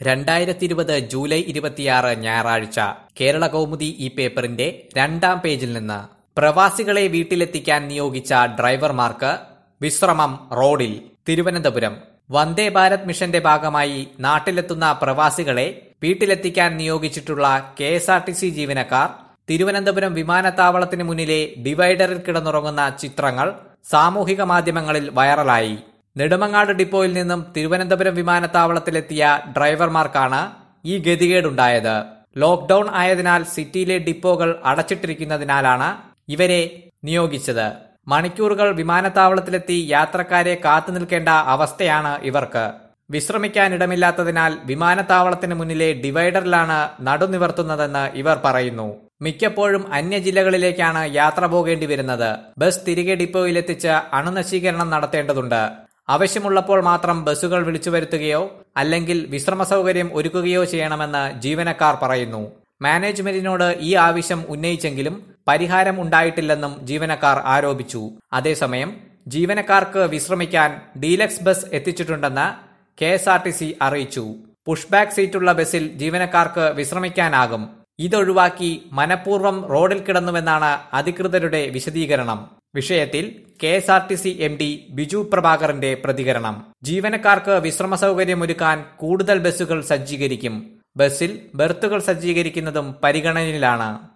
രണ്ടായിരത്തി ഇരുപത് ജൂലൈ ഇരുപത്തിയാറ് ഞായറാഴ്ച കേരള കൗമുദി ഈ പേപ്പറിന്റെ രണ്ടാം പേജിൽ നിന്ന് പ്രവാസികളെ വീട്ടിലെത്തിക്കാൻ നിയോഗിച്ച ഡ്രൈവർമാർക്ക് വിശ്രമം റോഡിൽ തിരുവനന്തപുരം വന്ദേ ഭാരത് മിഷന്റെ ഭാഗമായി നാട്ടിലെത്തുന്ന പ്രവാസികളെ വീട്ടിലെത്തിക്കാൻ നിയോഗിച്ചിട്ടുള്ള K S R T C ജീവനക്കാർ തിരുവനന്തപുരം വിമാനത്താവളത്തിന് മുന്നിലെ ഡിവൈഡറിൽ കിടന്നുറങ്ങുന്ന ചിത്രങ്ങൾ സാമൂഹിക മാധ്യമങ്ങളിൽ വൈറലായി നെടുമങ്ങാട് ഡിപ്പോയിൽ നിന്നും തിരുവനന്തപുരം വിമാനത്താവളത്തിലെത്തിയ ഡ്രൈവർമാർക്കാണ് ഈ ഗതികേടുണ്ടായത് ലോക്ഡൌൺ ആയതിനാൽ സിറ്റിയിലെ ഡിപ്പോകൾ അടച്ചിട്ടിരിക്കുന്നതിനാലാണ് ഇവരെ നിയോഗിച്ചത് മണിക്കൂറുകൾ വിമാനത്താവളത്തിലെത്തി യാത്രക്കാരെ കാത്തു നിൽക്കേണ്ട അവസ്ഥയാണ് ഇവർക്ക് വിശ്രമിക്കാനിടമില്ലാത്തതിനാൽ വിമാനത്താവളത്തിന് മുന്നിലെ ഡിവൈഡറിലാണ് നടുനിവർത്തുന്നതെന്ന് ഇവർ പറയുന്നു മിക്കപ്പോഴും അന്യ ജില്ലകളിലേക്കാണ് യാത്ര പോകേണ്ടി വരുന്നത് ബസ് തിരികെ ഡിപ്പോയിലെത്തിച്ച് അണുനശീകരണം നടത്തേണ്ടതുണ്ട് ആവശ്യമുള്ളപ്പോൾ മാത്രം ബസ്സുകൾ വിളിച്ചു വരുത്തുകയോ അല്ലെങ്കിൽ വിശ്രമ സൗകര്യം ഒരുക്കുകയോ ചെയ്യണമെന്ന് ജീവനക്കാർ പറയുന്നു മാനേജ്മെന്റിനോട് ഈ ആവശ്യം ഉന്നയിച്ചെങ്കിലും പരിഹാരം ഉണ്ടായിട്ടില്ലെന്നും ജീവനക്കാർ ആരോപിച്ചു അതേസമയം ജീവനക്കാർക്ക് വിശ്രമിക്കാൻ ഡീലക്സ് ബസ് എത്തിച്ചിട്ടുണ്ടെന്ന് K S R T C അറിയിച്ചു പുഷ്ബാക്ക് സീറ്റുള്ള ബസ്സിൽ ജീവനക്കാർക്ക് വിശ്രമിക്കാനാകും ഇതൊഴിവാക്കി മനഃപൂർവ്വം റോഡിൽ കിടന്നുവെന്നാണ് അധികൃതരുടെ വിശദീകരണം വിഷയത്തിൽ K S R T C M D Biju പ്രഭാകറിന്റെ പ്രതികരണം ജീവനക്കാർക്ക് വിശ്രമ സൗകര്യമൊരുക്കാൻ കൂടുതൽ ബസ്സുകൾ സജ്ജീകരിക്കും ബസ്സിൽ ബർത്തുകൾ സജ്ജീകരിക്കുന്നതും പരിഗണനയിലാണ്